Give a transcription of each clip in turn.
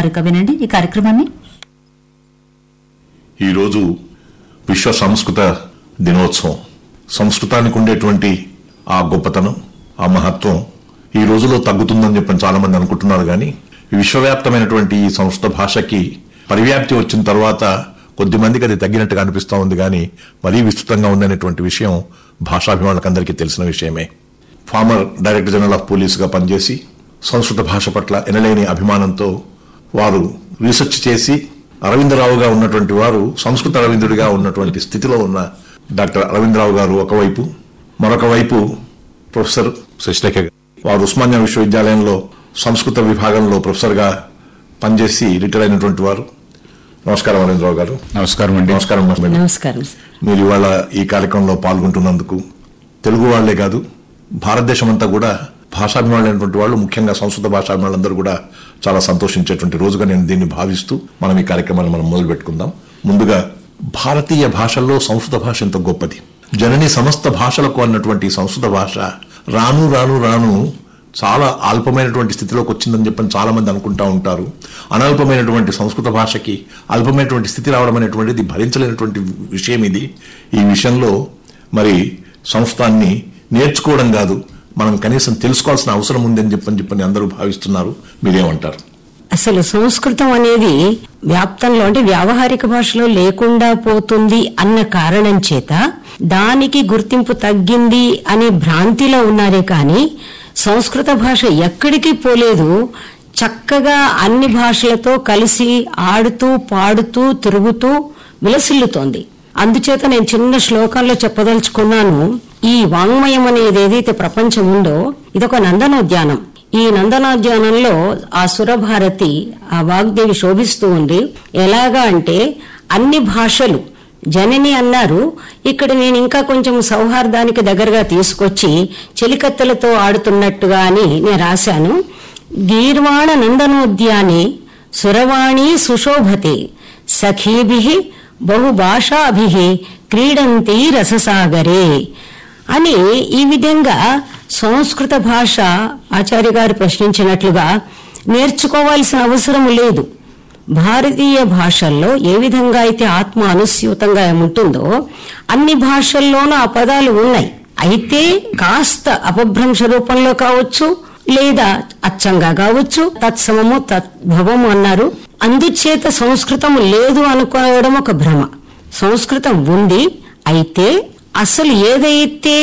మరొక వినండి ఈ కార్యక్రమాన్ని ఈరోజు విశ్వ సంస్కృత దినోత్సవం సంస్కృతానికి ఉండేటువంటి ఆ గొప్పతనం ఆ మహత్వం ఈ రోజులో తగ్గుతుందని చెప్పని చాలా మంది అనుకుంటున్నారు కానీ ఈ విశ్వవ్యాప్తమైనటువంటి ఈ సంస్కృత భాషకి పరివ్యాప్తి వచ్చిన తర్వాత కొద్ది మందికి అది తగ్గినట్టుగా అనిపిస్తూ ఉంది కానీ మరీ విస్తృతంగా ఉందనేటువంటి విషయం భాషాభిమానులకందరికీ తెలిసిన విషయమే ఫార్మర్ డైరెక్టర్ జనరల్ ఆఫ్ పోలీసుగా పనిచేసి సంస్కృత భాష పట్ల ఎనలేని అభిమానంతో వారు రీసెర్చ్ చేసి అరవిందరావుగా ఉన్నటువంటి వారు సంస్కృత అరవిందుడిగా ఉన్నటువంటి స్థితిలో ఉన్న డాక్టర్ అరవిందరావు గారు ఒకవైపు మరొక వైపు ప్రొఫెసర్ శశిరేఖ గారు. వారు ఉస్మానియా విశ్వవిద్యాలయంలో సంస్కృత విభాగంలో ప్రొఫెసర్గా పనిచేసి రిటైర్ అయినటువంటి వారు నమస్కారం అరవిందరావు గారు నమస్కారం అండి నమస్కారం మేడం. నమస్కారం మీరు ఇవాళ ఈ కార్యక్రమంలో పాల్గొంటున్నందుకు తెలుగు వాళ్లే కాదు భారతదేశం అంతా కూడా భాషాభిమానులైనటువంటి వాళ్ళు ముఖ్యంగా సంస్కృత భాషాభిమానులందరూ కూడా చాలా సంతోషించేటువంటి రోజుగా నేను దీన్ని భావిస్తూ మనం ఈ కార్యక్రమాన్ని మనం మొదలు పెట్టుకుందాం ముందుగా భారతీయ భాషల్లో సంస్కృత భాష ఎంత గొప్పది జనని సమస్త భాషలకు అన్నటువంటి సంస్కృత భాష రాను రాను రాను చాలా అల్పమైనటువంటి స్థితిలోకి వచ్చిందని చెప్పని చాలా మంది అనుకుంటా ఉంటారు అనల్పమైనటువంటి సంస్కృత భాషకి అల్పమైనటువంటి స్థితి రావడం అనేటువంటిది భరించలేనటువంటి విషయం ఇది ఈ విషయంలో మరి సంస్కృతాన్ని నేర్చుకోవడం కాదు మనం కనీసం తెలుసుకోవాల్సిన అవసరం ఉందని చెప్పని చెప్పని అందరూ భావిస్తున్నారు మీరేమంటారు అసలు సంస్కృతం అనేది వ్యాప్తంలో అంటే వ్యావహారిక భాషలో లేకుండా పోతుంది అన్న కారణం చేత దానికి గుర్తింపు తగ్గింది అనే భ్రాంతిలో ఉన్నారే కానీ సంస్కృత భాష ఎక్కడికి పోలేదు చక్కగా అన్ని భాషలతో కలిసి ఆడుతూ పాడుతూ తిరుగుతూ విలసిల్లుతోంది అందుచేత నేను చిన్న శ్లోకంలో చెప్పదలుచుకున్నాను ఈ వాంగ్మయం అనేది ఏదైతే ప్రపంచం ఉందో ఇదొక నందనోద్యానం ఈ నందనోద్యానంలో ఆ సురభారతి ఆ వాగ్దేవి శోభిస్తూ ఉంది ఎలాగా అంటే అన్ని భాషలు జనని అన్నారు ఇక్కడ నేను ఇంకా కొంచెం సౌహార్దానికి దగ్గరగా తీసుకొచ్చి చెలికత్తెలతో ఆడుతున్నట్టుగా అని నేను రాశాను గీర్వాణ నందనోద్యానే సురవాణి సుశోభతే సఖీభి బహుభాషాభి క్రీడంతి రససాగరే అని ఈ విధంగా సంస్కృత భాష ఆచార్య గారు ప్రశ్నించినట్లుగా నేర్చుకోవాల్సిన అవసరం లేదు భారతీయ భాషల్లో ఏ విధంగా అయితే ఆత్మ అనుస్యూతంగా ఉంటుందో అన్ని భాషల్లోనూ ఆ పదాలు ఉన్నాయి అయితే కాస్త అపభ్రంశ రూపంలో కావచ్చు లేదా అచ్చంగా కావచ్చు తత్సమము తద్భవము అన్నారు అందుచేత సంస్కృతం లేదు అనుకోవడం ఒక భ్రమ సంస్కృతం ఉంది అయితే అసలు ఏదైతే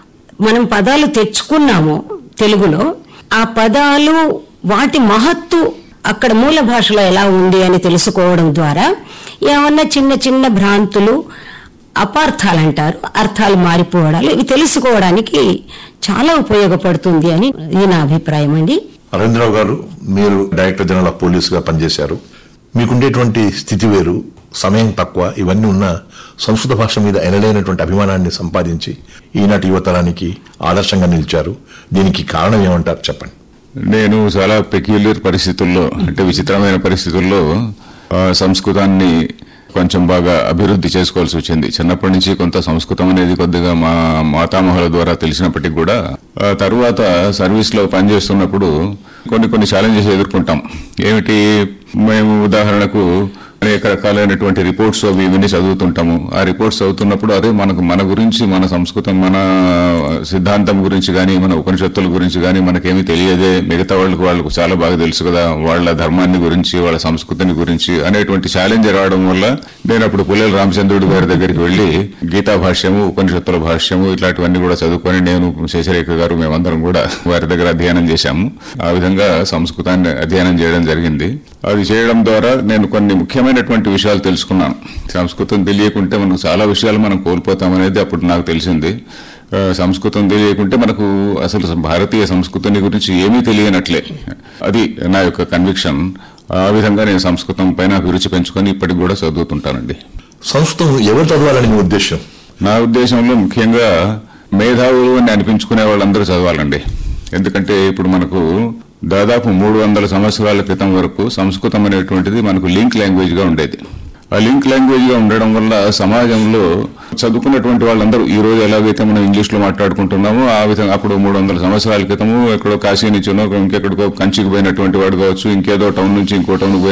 మనం పదాలు తెచ్చుకున్నామో తెలుగులో ఆ పదాలు వాటి మహత్తు అక్కడ మూల భాషలో ఎలా ఉంది అని తెలుసుకోవడం ద్వారా ఏమన్నా చిన్న చిన్న భ్రాంతులు అపార్థాలు అంటారు అర్థాలు మారిపోవడాలు ఇవి తెలుసుకోవడానికి చాలా ఉపయోగపడుతుంది అని ఇది నా అభిప్రాయం అండి అరవిందరావు గారు మీరు డైరెక్టర్ జనరల్ ఆఫ్ పోలీసుగా పనిచేశారు మీకుండేటువంటి స్థితి వేరు సమయం తక్కువ ఇవన్నీ ఉన్న సంస్కృత భాష మీద ఎనలేనటువంటి అభిమానాన్ని సంపాదించి ఈనాటి యువతరానికి ఆదర్శంగా నిలిచారు దీనికి కారణం ఏమంటారు చెప్పండి నేను చాలా పెక్యులర్ పరిస్థితుల్లో అంటే విచిత్రమైన పరిస్థితుల్లో ఆ, సంస్కృతాన్ని కొంచెం బాగా అభివృద్ధి చేసుకోవాల్సి వచ్చింది చిన్నప్పటి నుంచి కొంత సంస్కృతం అనేది కొద్దిగా మా మాతామహుల ద్వారా తెలిసినప్పటికీ కూడా ఆ తరువాత సర్వీస్ లో పనిచేస్తున్నప్పుడు కొన్ని కొన్ని ఛాలెంజెస్ ఎదుర్కొంటాం ఏమిటి మేము ఉదాహరణకు అనేక రకాలైనటువంటి రిపోర్ట్స్ అవి ఇవన్నీ చదువుతుంటాము ఆ రిపోర్ట్స్ చదువుతున్నప్పుడు అదే మనకు మన గురించి మన సంస్కృతం మన సిద్ధాంతం గురించి కానీ మన ఉపనిషత్తుల గురించి కానీ మనకేమీ తెలియదే మిగతా వాళ్ళకి వాళ్ళకు చాలా బాగా తెలుసు కదా వాళ్ళ ధర్మాన్ని గురించి వాళ్ళ సంస్కృతిని గురించి అనేటువంటి ఛాలెంజ్ రావడం వల్ల నేను అప్పుడు పుల్లెల రామచంద్రుడి గారి దగ్గరికి వెళ్లి గీతా భాష్యము ఉపనిషత్తుల భాష్యము ఇట్లాంటివన్నీ కూడా చదువుకొని నేను శశిరేఖ గారు మేమందరం కూడా వారి దగ్గర అధ్యయనం చేశాము ఆ విధంగా సంస్కృతాన్ని అధ్యయనం చేయడం జరిగింది అది చేయడం ద్వారా నేను కొన్ని ముఖ్యమైనటువంటి విషయాలు తెలుసుకున్నాను సంస్కృతం తెలియకుంటే మనకు చాలా విషయాలు మనం కోల్పోతామనేది అప్పుడు నాకు తెలిసింది ఆ, సంస్కృతం తెలియకుంటే మనకు అసలు భారతీయ సంస్కృతిని గురించి ఏమీ తెలియనట్లే అది నా యొక్క కన్విక్షన్ ఆ విధంగా నేను సంస్కృతం పైన అభిరుచి పెంచుకొని ఇప్పటికి కూడా చదువుతుంటానండి సంస్కృతం ఎవరు చదవాలని మీ ఉద్దేశం నా ఉద్దేశంలో ముఖ్యంగా మేధావులు అని అనిపించుకునే వాళ్ళందరూ చదవాలండి ఎందుకంటే ఇప్పుడు మనకు దాదాపు మూడు వందల సంవత్సరాల క్రితం వరకు సంస్కృతం అనేటువంటిది మనకు లింక్ లాంగ్వేజ్ గా ఉండేది ఆ లింక్ లాంగ్వేజ్ గా ఉండడం వల్ల సమాజంలో చదువుకున్నటువంటి వాళ్ళందరూ ఈ రోజు ఎలాగైతే మనం ఇంగ్లీష్ లో మాట్లాడుకుంటున్నామో ఆ విధంగా అప్పుడు మూడు వందల సంవత్సరాల క్రితము ఎక్కడో కాశీ నుంచినో ఇంకెక్కడికో కంచికి పోయినటువంటి వాడు కావచ్చు ఇంకేదో టౌన్ నుంచి ఇంకో టౌన్